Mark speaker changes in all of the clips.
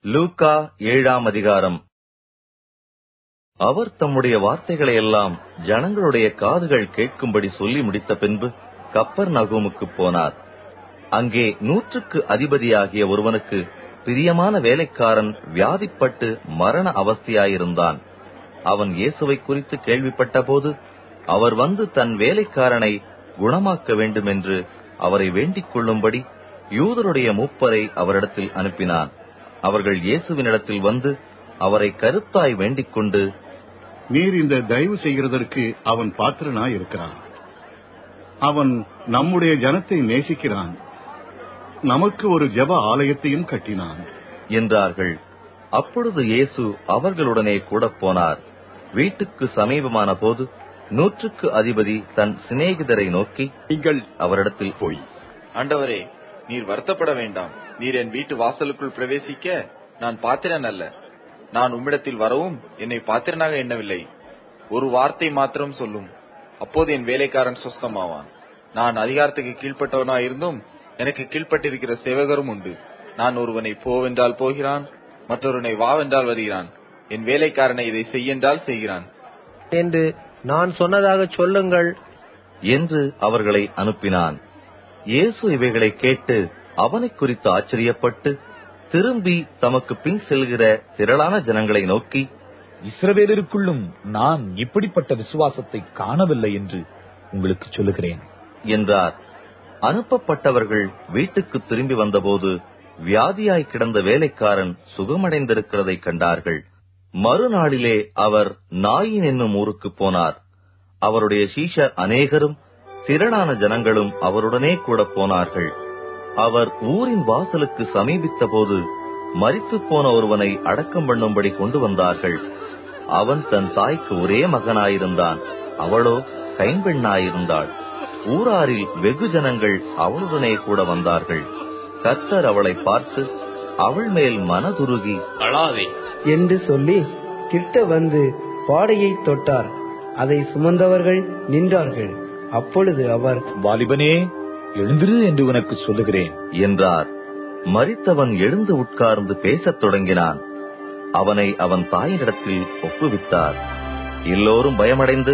Speaker 1: லூக்கா ஏழாம் அதிகாரம் அவர் தம்முடைய வார்த்தைகளை எல்லாம் ஜனங்களுடைய காதுகள் கேட்கும்படி சொல்லி முடித்த பின்பு கப்பர் நகூமுக்கு போனார் அங்கே நூற்றுக்கு அதிபதியாகிய ஒருவனுக்கு பிரியமான வேலைக்காரன் வியாதிப்பட்டு மரண அவஸ்தையாயிருந்தான் அவன் இயேசுவை குறித்து கேள்விப்பட்டபோது அவர் வந்து தன் வேலைக்காரனை குணமாக்க வேண்டுமென்று அவரை வேண்டிக் கொள்ளும்படி யூதருடைய மூப்பரை அவரிடத்தில் அனுப்பினான் அவர்கள் இயேசுவினிடத்தில் வந்து அவரை கருத்தாய் வேண்டிக் கொண்டு
Speaker 2: நீர் இந்த தயவு செய்கிறதற்கு அவன் பாத்திரனாய் இருக்கிறான் அவன் நம்முடைய ஜனத்தை நேசிக்கிறான் நமக்கு ஒரு ஜெப ஆலயத்தையும் கட்டினான்
Speaker 1: என்றார்கள் அப்பொழுது இயேசு அவர்களுடனே கூட போனார் வீட்டுக்கு சமீபமான போது நூற்றுக்கு அதிபதி தன் சிநேகிதரை நோக்கி
Speaker 3: நீங்கள்
Speaker 1: அவரிடத்தில்
Speaker 3: போய்
Speaker 4: ஆண்டவரே நீர் வருத்தப்பட வேண்டாம் நீர் என் வீட்டு வாசலுக்குள் பிரவேசிக்க நான் பாத்திரன் அல்ல நான் உம்மிடத்தில் வரவும் என்னை பாத்திரனாக எண்ணவில்லை ஒரு வார்த்தை மாத்திரம் சொல்லும் அப்போது என் வேலைக்காரன் சுஸ்தமாவான் நான் அதிகாரத்துக்கு கீழ்ப்பட்டவனா இருந்தும் எனக்கு கீழ்ப்பட்டிருக்கிற சேவகரும் உண்டு நான் ஒருவனை போவென்றால் போகிறான் மற்றொருவனை வாவென்றால் வருகிறான் என் வேலைக்காரனை இதை செய்யென்றால் செய்கிறான்
Speaker 5: என்று நான் சொன்னதாக சொல்லுங்கள்
Speaker 1: என்று அவர்களை அனுப்பினான் இயேசு இவைகளை கேட்டு அவனைக் குறித்து ஆச்சரியப்பட்டு திரும்பி தமக்கு பின் செல்கிற திரளான ஜனங்களை நோக்கி
Speaker 6: இஸ்ரவேலருக்குள்ளும் நான் இப்படிப்பட்ட விசுவாசத்தை காணவில்லை என்று உங்களுக்கு சொல்லுகிறேன்
Speaker 1: என்றார் அனுப்பப்பட்டவர்கள் வீட்டுக்கு திரும்பி வந்தபோது வியாதியாய் கிடந்த வேலைக்காரன் சுகமடைந்திருக்கிறதைக் கண்டார்கள் மறுநாளிலே அவர் நாயின் என்னும் ஊருக்கு போனார் அவருடைய சீஷர் அநேகரும் திரளான ஜனங்களும் அவருடனே கூட போனார்கள் அவர் ஊரின் வாசலுக்கு சமீபித்த போது மரித்துப் போன ஒருவனை அடக்கம் பண்ணும்படி கொண்டு வந்தார்கள் அவன் தன் தாய்க்கு ஒரே மகனாயிருந்தான் அவளோ கைம்பெண்ணாயிருந்தாள் ஊராரில் வெகு ஜனங்கள் அவளுடனே கூட வந்தார்கள் கர்த்தர் அவளை பார்த்து அவள் மேல் மனதுருகி
Speaker 3: அழாதே
Speaker 5: என்று சொல்லி கிட்ட வந்து பாடையை தொட்டார் அதை சுமந்தவர்கள் நின்றார்கள் அப்பொழுது அவர்
Speaker 6: வாலிபனே எழுந்திரு என்று உனக்கு சொல்லுகிறேன்
Speaker 1: என்றார் மரித்தவன் எழுந்து உட்கார்ந்து பேசத் தொடங்கினான் அவனை அவன் தாயினிடத்தில் ஒப்புவித்தார் எல்லோரும் பயமடைந்து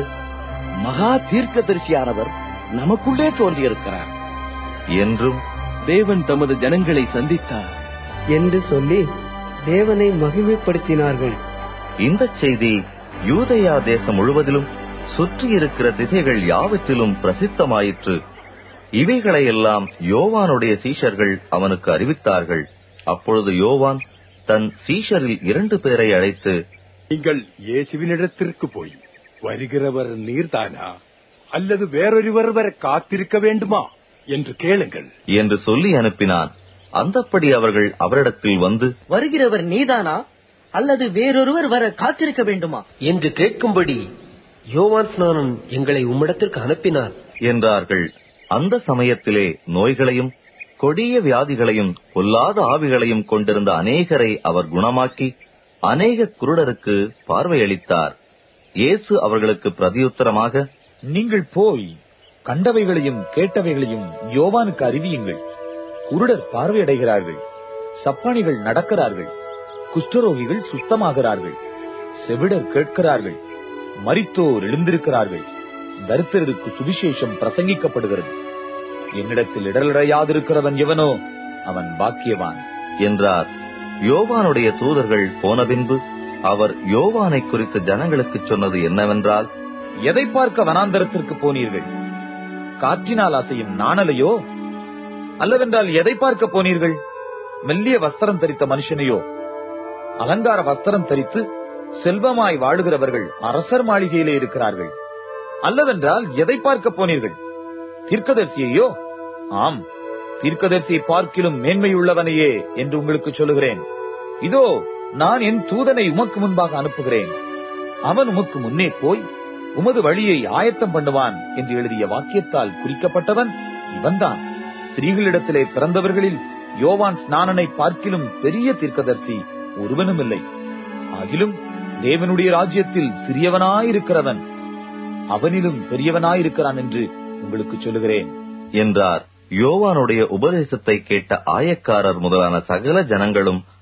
Speaker 7: மகா தீர்க்கதரிசியானவர் நமக்குள்ளே தோன்றியிருக்கிறார்
Speaker 1: என்றும்
Speaker 7: தேவன் தமது ஜனங்களை சந்தித்தார்
Speaker 5: என்று சொல்லி தேவனை மகிமைப்படுத்தினார்கள்
Speaker 1: இந்த செய்தி யூதயா தேசம் முழுவதிலும் சுற்றியிருக்கிற திசைகள் யாவற்றிலும் பிரசித்தமாயிற்று இவைகளையெல்லாம் யோவானுடைய சீஷர்கள் அவனுக்கு அறிவித்தார்கள் அப்பொழுது யோவான் தன் சீஷரில் இரண்டு பேரை அழைத்து
Speaker 3: நீங்கள் இயேசுவினிடத்திற்கு போய் வருகிறவர் நீர்தானா அல்லது வேறொருவர் வர காத்திருக்க வேண்டுமா என்று கேளுங்கள்
Speaker 1: என்று சொல்லி அனுப்பினான் அந்தப்படி அவர்கள் அவரிடத்தில் வந்து
Speaker 8: வருகிறவர் நீதானா அல்லது வேறொருவர் வர காத்திருக்க வேண்டுமா
Speaker 5: என்று கேட்கும்படி யோவான் ஸ்நானன் எங்களை உம்மிடத்திற்கு அனுப்பினார்
Speaker 1: என்றார்கள் அந்த சமயத்திலே நோய்களையும் கொடிய வியாதிகளையும் பொல்லாத ஆவிகளையும் கொண்டிருந்த அநேகரை அவர் குணமாக்கி அநேக குருடருக்கு பார்வையளித்தார் இயேசு அவர்களுக்கு பிரதியுத்தரமாக
Speaker 6: நீங்கள் போய் கண்டவைகளையும் கேட்டவைகளையும் யோவானுக்கு அறிவியுங்கள் குருடர் பார்வையடைகிறார்கள் சப்பானிகள் நடக்கிறார்கள் குஷ்டரோகிகள் சுத்தமாகிறார்கள் செவிடர் கேட்கிறார்கள் மரித்தோர் எழுந்திருக்கிறார்கள் தரித்திரருக்கு சுவிசேஷம் பிரசங்கிக்கப்படுகிறது என்னிடத்தில் இடரடையாதிருக்கிறவன் எவனோ அவன் பாக்கியவான்
Speaker 1: என்றார் யோவானுடைய தூதர்கள் போன பின்பு அவர் யோவானை குறித்து ஜனங்களுக்கு சொன்னது என்னவென்றால்
Speaker 6: எதை பார்க்க வனாந்தரத்திற்கு போனீர்கள் காற்றினால் அசையும் நாணலையோ அல்லவென்றால் எதை பார்க்க போனீர்கள் மெல்லிய வஸ்திரம் தரித்த மனுஷனையோ அலங்கார வஸ்திரம் தரித்து செல்வமாய் வாழுகிறவர்கள் அரசர் மாளிகையிலே இருக்கிறார்கள் அல்லவென்றால் எதை பார்க்க போனீர்கள் தீர்க்கதரிசியையோ ஆம் தீர்க்கதரிசியை பார்க்கிலும் மேன்மையுள்ளவனையே என்று உங்களுக்கு சொல்லுகிறேன் இதோ நான் என் தூதனை உமக்கு முன்பாக அனுப்புகிறேன் அவன் உமக்கு முன்னே போய் உமது வழியை ஆயத்தம் பண்ணுவான் என்று எழுதிய வாக்கியத்தால் குறிக்கப்பட்டவன் இவன்தான் ஸ்திரீகளிடத்திலே பிறந்தவர்களில் யோவான் ஸ்நானனை பார்க்கிலும் பெரிய தீர்க்கதரிசி ஒருவனும் இல்லை ஆகிலும் தேவனுடைய ராஜ்யத்தில் சிறியவனாயிருக்கிறவன் அவனிலும் பெரியவனாயிருக்கிறான் என்று உங்களுக்கு சொல்லுகிறேன்
Speaker 1: என்றார் யோவானுடைய உபதேசத்தை கேட்ட ஆயக்காரர் முதலான சகல ஜனங்களும்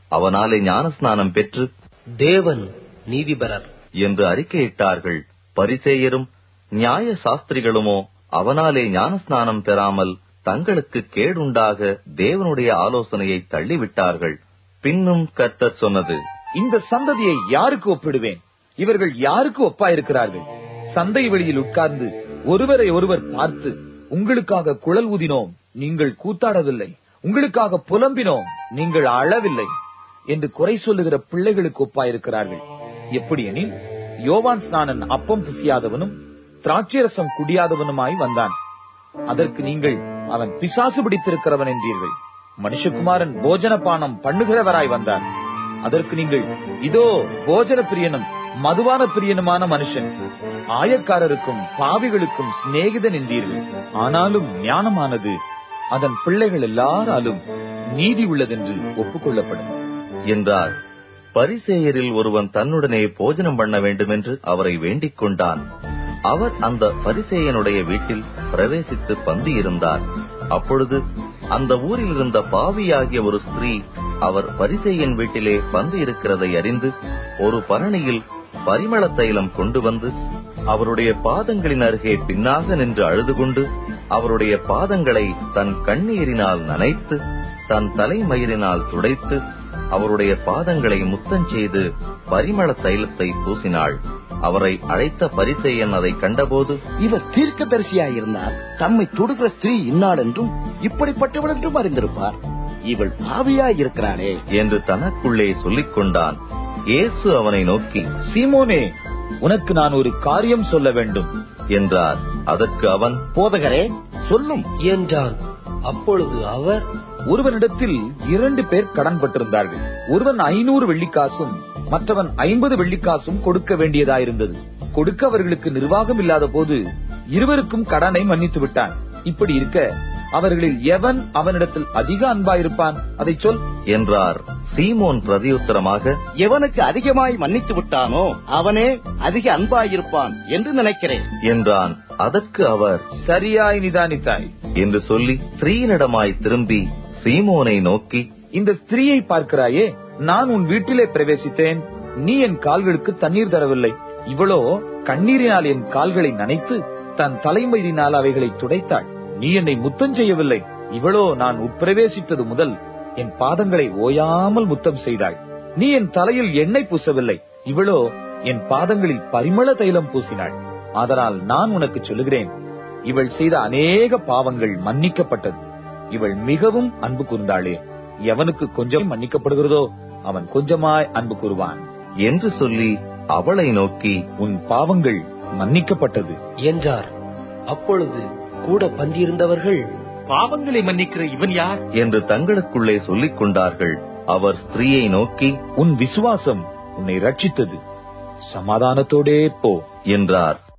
Speaker 1: அவனாலே ஞானஸ்நானம் பெற்று
Speaker 5: தேவன் நீதிபரர்
Speaker 1: என்று அறிக்கையிட்டார்கள் பரிசேயரும் நியாய சாஸ்திரிகளுமோ அவனாலே ஞானஸ்நானம் பெறாமல் தங்களுக்கு கேடுண்டாக தேவனுடைய ஆலோசனையை தள்ளிவிட்டார்கள் பின்னும் கர்த்தர் சொன்னது
Speaker 6: இந்த சந்ததியை யாருக்கு ஒப்பிடுவேன் இவர்கள் யாருக்கு ஒப்பாயிருக்கிறார்கள் சந்தை வெளியில் உட்கார்ந்து ஒருவரை ஒருவர் பார்த்து உங்களுக்காக குழல் ஊதினோம் நீங்கள் கூத்தாடவில்லை உங்களுக்காக புலம்பினோம் நீங்கள் அழவில்லை என்று குறை சொல்லுகிற பிள்ளைகளுக்கு ஒப்பாயிருக்கிறார்கள் எப்படி எனில் யோவான் ஸ்நானன் அப்பம் புசியாதவனும் திராட்சரசம் குடியாதவனுமாய் வந்தான் அதற்கு நீங்கள் அவன் பிசாசு பிடித்திருக்கிறவன் என்றீர்கள் மனுஷகுமாரன் போஜன பானம் பண்ணுகிறவராய் வந்தார் அதற்கு நீங்கள் இதோ போஜன பிரியனும் மதுவான பிரியனுமான மனுஷன் ஆயக்காரருக்கும் பாவிகளுக்கும் சிநேகிதன் என்றீர்கள் ஆனாலும் ஞானமானது அதன் பிள்ளைகள் எல்லாராலும் நீதி உள்ளதென்று ஒப்புக்கொள்ளப்படும்
Speaker 1: என்றார் பரிசேயரில் ஒருவன் தன்னுடனே போஜனம் பண்ண வேண்டுமென்று அவரை வேண்டிக் கொண்டான் அவர் அந்த பரிசேயனுடைய வீட்டில் பிரவேசித்து பந்தி இருந்தார் அப்பொழுது அந்த ஊரில் இருந்த பாவியாகிய ஒரு ஸ்திரீ அவர் பரிசேயன் வீட்டிலே பந்து இருக்கிறதை அறிந்து ஒரு பரணியில் பரிமள தைலம் கொண்டு வந்து அவருடைய பாதங்களின் அருகே பின்னாக நின்று அழுது கொண்டு அவருடைய பாதங்களை தன் கண்ணீரினால் நனைத்து தன் தலைமயிரினால் துடைத்து அவருடைய பாதங்களை முத்தம் செய்து பரிமள தைலத்தை பூசினாள் அவரை அழைத்த பரிசேயன் அதை கண்டபோது
Speaker 7: இவர் தீர்க்கதரிசியாயிருந்தால் தம்மை தொடுகிற ஸ்திரீ இன்னாள் என்றும் இப்படிப்பட்டவள் என்றும் அறிந்திருப்பார் இவள் பாவியாயிருக்கிறாளே
Speaker 1: என்று தனக்குள்ளே சொல்லிக் கொண்டான் இயேசு அவனை நோக்கி
Speaker 6: சீமோனே உனக்கு நான் ஒரு காரியம் சொல்ல வேண்டும்
Speaker 1: என்றார் அதற்கு அவன்
Speaker 7: போதகரே சொல்லும்
Speaker 5: என்றான் அப்பொழுது அவர்
Speaker 6: ஒருவனிடத்தில் இரண்டு பேர் கடன் பட்டிருந்தார்கள் ஒருவன் ஐநூறு வெள்ளிக்காசும் மற்றவன் ஐம்பது வெள்ளிக்காசும் கொடுக்க வேண்டியதாயிருந்தது கொடுக்க அவர்களுக்கு நிர்வாகம் இல்லாத போது இருவருக்கும் கடனை மன்னித்து விட்டான் இப்படி இருக்க அவர்களில் எவன் அவனிடத்தில் அதிக அன்பாயிருப்பான் அதை சொல்
Speaker 1: என்றார் சீமோன் பிரதியுத்தரமாக
Speaker 7: எவனுக்கு அதிகமாய் மன்னித்து விட்டானோ அவனே அதிக அன்பாயிருப்பான் என்று நினைக்கிறேன்
Speaker 1: என்றான் அதற்கு அவர்
Speaker 6: சரியாய் நிதானித்தாய்
Speaker 1: என்று சொல்லி ஸ்திரீனிடமாய் திரும்பி சீமோனை நோக்கி
Speaker 6: இந்த ஸ்திரீயை பார்க்கிறாயே நான் உன் வீட்டிலே பிரவேசித்தேன் நீ என் கால்களுக்கு தண்ணீர் தரவில்லை இவளோ கண்ணீரினால் என் கால்களை நனைத்து தன் தலைமயிரினால் அவைகளை துடைத்தாள் நீ என்னை முத்தம் செய்யவில்லை இவளோ நான் உட்பிரவேசித்தது முதல் என் பாதங்களை ஓயாமல் முத்தம் செய்தாள் நீ என் தலையில் எண்ணெய் பூசவில்லை இவளோ என் பாதங்களில் பரிமள தைலம் பூசினாள் அதனால் நான் உனக்கு சொல்லுகிறேன் இவள் செய்த அநேக பாவங்கள் மன்னிக்கப்பட்டது இவள் மிகவும் அன்பு கூர்ந்தாளே எவனுக்கு கொஞ்சம் மன்னிக்கப்படுகிறதோ அவன் கொஞ்சமாய் அன்பு கூறுவான்
Speaker 1: என்று சொல்லி அவளை நோக்கி
Speaker 6: உன் பாவங்கள் மன்னிக்கப்பட்டது
Speaker 5: என்றார் அப்பொழுது கூட பந்தியிருந்தவர்கள்
Speaker 7: பாவங்களை மன்னிக்கிற இவன் யார்
Speaker 1: என்று தங்களுக்குள்ளே சொல்லிக் கொண்டார்கள் அவர் ஸ்திரீயை நோக்கி
Speaker 6: உன் விசுவாசம் உன்னை ரட்சித்தது சமாதானத்தோடே போ
Speaker 1: என்றார்